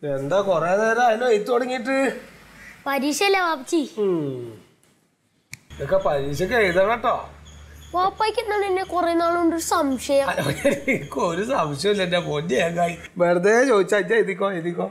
എന്താ കൊറേ നേരം അതിന് എഴുത്ത് തുടങ്ങിയിട്ട് പരീക്ഷയല്ലേ വാപ്പച്ചി ഉം. ഇതൊക്കെ പരീക്ഷയ്ക്ക് എഴുതണം കേട്ടോ വാപ്പായ്ക്ക് എന്താണ് എന്നെ കുറെ നാളുകൊണ്ട് ഒരു സംശയം എനിക്ക് ഒരു സംശയമില്ല എന്റെ പൊന്നി ഏകായി വെറുതെ ചോദിച്ചാ ഇജ്ജ് എഴുതിക്കോ എഴുതിക്കോ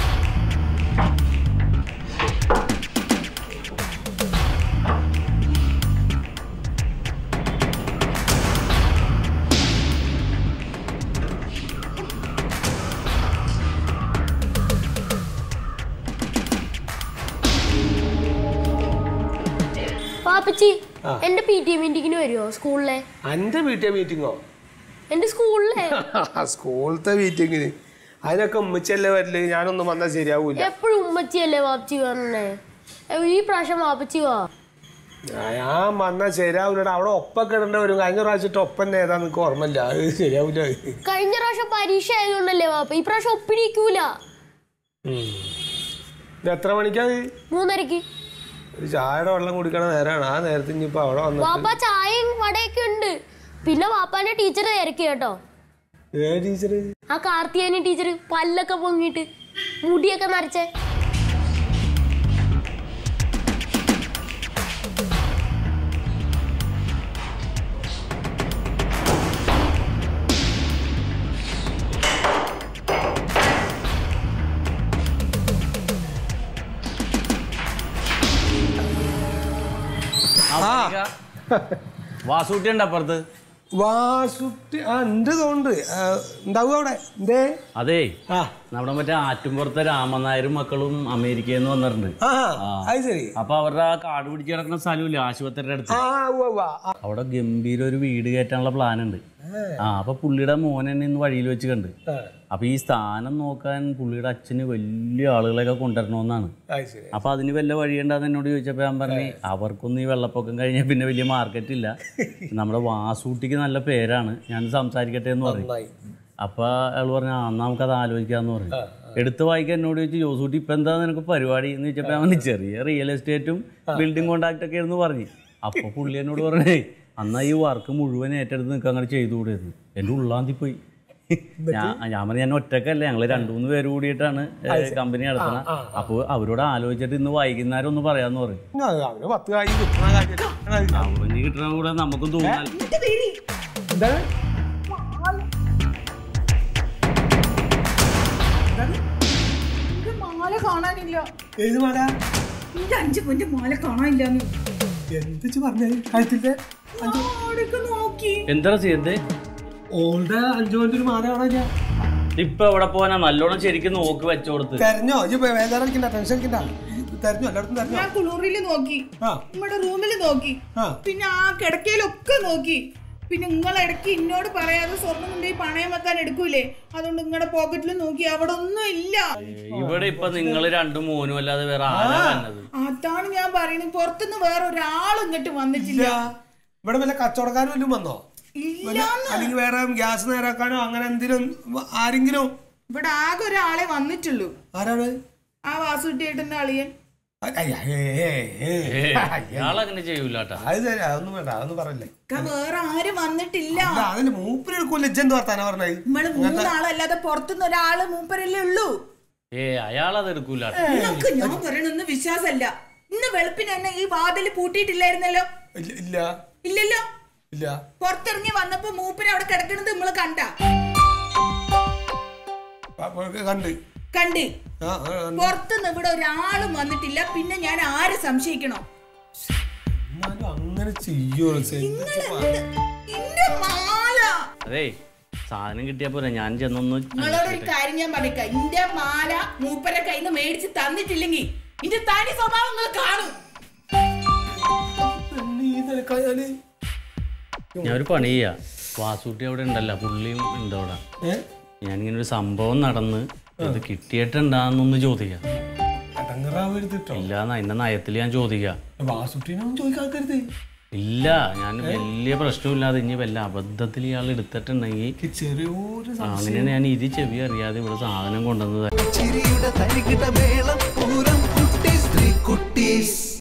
വാപ്പച്ചി ആ. എന്റെ പി ടി എ മീറ്റിങ്ങിന് വരുമോ സ്കൂളിലെ അന്റെ വീട്ടിലെ മീറ്റിങ്ങോ എന്റെ സ്കൂളിലെ സ്കൂളത്തെ മീറ്റിങ്ങിന് അതിനൊക്കെ ഉമ്മച്ചല്ലേ വരല് ഞാനൊന്നും വന്നാൽ ശരിയാവൂല എപ്പോഴും ഉമ്മച്ചിയല്ലേ വാപ്പച്ചി പറഞ്ഞേ ഈ പ്രാവശ്യം വാപ്പച്ചി വാ ഞാൻ വന്നാൽ ശരിയാവൂലടാ അവിടെ ഒപ്പൊക്കെ ഇടേണ്ട വരും കഴിഞ്ഞ പ്രാവശ്യത്തെ ഒപ്പം ഏതാ നിനക്ക് ഓർമ്മയില്ല അത് ശരിയാവൂല കഴിഞ്ഞ പ്രാവശ്യം പരീക്ഷ ആയതുകൊണ്ടല്ലേ വാപ്പ ഈ പ്രാവശ്യം ഒപ്പിടിക്കൂല ഉം. ഇത് എത്ര മണിക്കാ ഇത്? മൂന്നരക്ക് ഒരു ചായയുടെ വെള്ളം കുടിക്കണ നേരമാണ് ആ നേരത്തെ ഇനിയിപ്പോ അവിടെ വന്നിട്ട് വാപ്പ ചായയും വടയൊക്കെ ഉണ്ട് പിന്നെ വാപ്പാന്റെ ടീച്ചർ തിരക്കി കേട്ടോ ഏ ടീച്ചറ് ആ കാർത്തിയാനി ടീച്ചർ പല്ലൊക്കെ പൊങ്ങിയിട്ട് മുടിയൊക്കെ നരച്ചേ വാസൂട്ടി ഉണ്ട് അപ്പുറത്ത് വാസുട്ടി ആ ഉണ്ട് തോണ്ട് ഉണ്ടാവും അവിടെ എന്തേ അതേ ആ നമ്മുടെ മറ്റേ ആറ്റുംപുറത്തെ രാമനായരും മക്കളും അമേരിക്കയിൽ നിന്ന് വന്നിട്ടുണ്ട് ആ അത് ശരി അപ്പൊ അവരുടെ ആ കാട് പിടിച്ച് കിടക്കുന്ന സ്ഥലമില്ല ആശുപത്രിയുടെ അടുത്ത് ആ ഉവ്വ് ഉവ്വ്. ആ, അവിടെ ഗംഭീര ഒരു വീട് കയറ്റാനുള്ള പ്ലാൻ ഉണ്ട് ആ അപ്പൊ പുള്ളിയുടെ മോൻ എന്നെ ഇന്ന് വഴിയിൽ വെച്ച് കണ്ട് ആ, അപ്പൊ ഈ സ്ഥാനം നോക്കാൻ പുള്ളിയുടെ അച്ഛന് വലിയ ആളുകളെയൊക്കെ കൊണ്ടുവരണമെന്നാണ് അത് ശരി അപ്പൊ അതിന് വല്ല വഴിയുണ്ടാന്ന് എന്നോട് ചോദിച്ചപ്പോ ഞാൻ പറഞ്ഞു അവർക്കൊന്നും ഈ വെള്ളപ്പൊക്കം കഴിഞ്ഞാൽ പിന്നെ വലിയ മാർക്കറ്റ് ഇല്ല നമ്മുടെ വാസൂട്ടിക്ക് നല്ല പേരാണ് ഞാൻ സംസാരിക്കട്ടെ എന്ന് പറഞ്ഞു നന്നായി അപ്പൊ അയാൾ പറഞ്ഞു ആ എന്നാ നമുക്കത് ആലോചിക്കാന്ന് പറഞ്ഞു എടുത്ത് വായിക്കാൻ എന്നോട് ചോദിച്ചു ജോസൂട്ടി ഇപ്പൊ എന്താ നിനക്ക് പരിപാടി എന്ന് ചോദിച്ചപ്പോ ഞാൻ പറഞ്ഞു ചെറിയ റിയൽ എസ്റ്റേറ്റും ബിൽഡിംഗ് കോൺട്രാക്ട് ഒക്കെ ആയിരുന്നു പറഞ്ഞു അപ്പൊ പുള്ളി എന്നോട് പറഞ്ഞേ അന്നാ ഈ വർക്ക് മുഴുവൻ ഏറ്റെടുത്ത് നിൽക്കാൻ അങ്ങനെ ചെയ്തുകൂടെയെന്ന് എൻ്റെ ഉള്ളാന്തി പോയി ഞാൻ ഞാൻ പറഞ്ഞു ഞാൻ ഒറ്റക്കല്ല ഞങ്ങൾ രണ്ടു മൂന്ന് പേര് കൂടിയിട്ടാണ് കമ്പനി നടത്തുന്നത് അപ്പോൾ അവരോട് ആലോചിച്ചിട്ട് ഇന്ന് വൈകുന്നേരം ഒന്ന് പറയാന്ന് പറഞ്ഞു ആ, അവന് പത്ത് കായ് കിട്ടണ കാര്യം അവന് കിട്ടണ കൂടെ നമുക്കും തോന്നാൻ എന്താണ് എന്റെ മാല കാണാനില്ല ഏത് മല എന്റെ അഞ്ചു പൊന്റെ മാല കാണാനില്ലെന്ന് എന്തിച്ച് പറഞ്ഞത് കഴുത്തിന്റെ അഞ്ചു ആടൊക്കെ നോക്കി എന്താ ചെയ്യണ്ടേ ഓളുടെ അഞ്ചു കൊണ്ടൊരു മാല കാണാനില്ല ഇപ്പൊ എവിടെ പോവാനാ നല്ലോണം ശരിക്കും നോക്കി വെച്ചു കൊടുത്ത് തെരഞ്ഞോ ഇജ്ജ് വേദന അടിക്കണ്ട ടെൻഷൻ അടിക്കണ്ട തെരഞ്ഞോ എല്ലായിടത്തും തെരഞ്ഞോ ഞാൻ കുളൂറിൽ നോക്കി ആ നമ്മുടെ റൂമിൽ നോക്കി ആ പിന്നെ ആ കിടക്കയിലൊക്കെ നോക്കി പിന്നെ നിങ്ങൾ ഇടയ്ക്ക് എന്നോട് പറയാതെ സ്വർണ്ണം കൊണ്ടുപോയി പണയം വെക്കാൻ എടുക്കൂലേ അതുകൊണ്ട് നിങ്ങളുടെ പോക്കറ്റിൽ നോക്കി അവിടെ ഒന്നും ഇല്ല ഇവിടെ ഇപ്പൊ നിങ്ങൾ രണ്ടും മോനും അല്ലാതെ വേറെ ആരാ വന്നത് അതാണ് ഞാൻ പറയുന്നത് പുറത്തുനിന്ന് വേറെ ഒരാളും ഇങ്ങോട്ട് വന്നിട്ടില്ല ഇല്ല ഇവിടെ വല്ല കച്ചവടക്കാരും വല്ലതും വന്നോ ഇല്ല അല്ലെങ്കിൽ വേറെ ഗ്യാസ് നേരാക്കാനോ അങ്ങനെ എന്തിനും ആരെങ്കിലും ഇവിടെ ആകെ ഒരാളെ വന്നിട്ടുള്ളൂ ആരാണ് ആ വാസുട്ടിയേട്ടന്റെ അളിയൻ അയ് അയ് അയ് ഏയ് ഏയ് ഏയ്. ഇയാളങ്ങനെ ചെയ്യൂലാട്ടാ അത് തരാം അതൊന്നും വേണ്ട അതൊന്നും പറയല്ലേ ഇക്ക വേറെ ആരും വന്നിട്ടില്ല അല്ല, അതിന് മൂപ്പര് എടുക്കൂല ഇജ്ജെന്ത് വർത്താനാ പറഞ്ഞത് നമ്മള് മൂന്നാളല്ലാതെ പുറത്തുനിന്ന് ഒരാള് മൂപ്പരല്ലേ ഉള്ളൂ ഏ അയാളത് എടുക്കൂലാട്ടാ നിങ്ങൾക്ക് ഞാൻ പറയണെന്ന് വിശ്വാസമല്ല ഇന്ന് വെളുപ്പിന് തന്നെ ഈ വാതിൽ പൂട്ടിയിട്ടില്ലായിരുന്നല്ലോ ഇല്ല ഇല്ല ഇല്ലല്ലോ ഇല്ല പുറത്തിറങ്ങി വന്നപ്പോ മൂപ്പര് അവിടെ കിടക്കണത് നമ്മള് കണ്ട അപ്പൊ കണ്ട് കണ്ട് ആ ആ, കണ്ട്. പുറത്തുനിന്ന് ഇവിടെ ഒരാളും വന്നിട്ടില്ല പിന്നെ ഞാൻ ആരെ സംശയിക്കണോ എന്നാലും അങ്ങനെ ചെയ്യോ ഇന്റെ മാല അതേ സാധനം കിട്ടിയാ പോരെ ഞാൻ ചെന്നൊന്ന് നിങ്ങളോട് ഒരു കാര്യം ഞാൻ പറഞ്ഞേക്കാം ഇന്റെ മാല മൂപ്പരെ കയ്യിൽ നിന്ന് മേടിച്ച് തന്നിട്ടില്ലെങ്കിൽ ഇന്റെ തനി സ്വഭാവം നിങ്ങൾ കാണും ഈ നിലക്കായാല് ഞാൻ ഒരു പണി ചെയ്യാ വാസൂട്ടി അവിടെ ഉണ്ടല്ലോ പുള്ളിയും ഉണ്ട് അവിടെ ഏ ഞാനിങ്ങനെ ഒരു സംഭവം നടന്ന് ഇത് കിട്ടിയിട്ടുണ്ടാന്നൊന്ന് ചോദിക്കാം അടങ്ങറാവരുതിട്ടോ ഇല്ലാന്ന് അതിന്റെ നയത്തിൽ ഞാൻ ചോദിക്കാം വാസുട്ടിനൊന്നും ചോദിക്കാക്കരുത് ഇല്ല ഞാൻ വലിയ പ്രശ്നമില്ലാതെ ഇനി വല്ല അബദ്ധത്തിൽ ഇയാൾ എടുത്തിട്ടുണ്ടെങ്കിൽ എനിക്ക് ചെറിയൊരു ആ, അങ്ങനെയാണ് ഞാൻ ഇത് ചെവി അറിയാതെ ഇവിടെ സാധനം കൊണ്ടുവന്നത് ചിരിയുടെ തരികിട മേളം പൂരം കുട്ടീസ് ത്രീ കുട്ടീസ്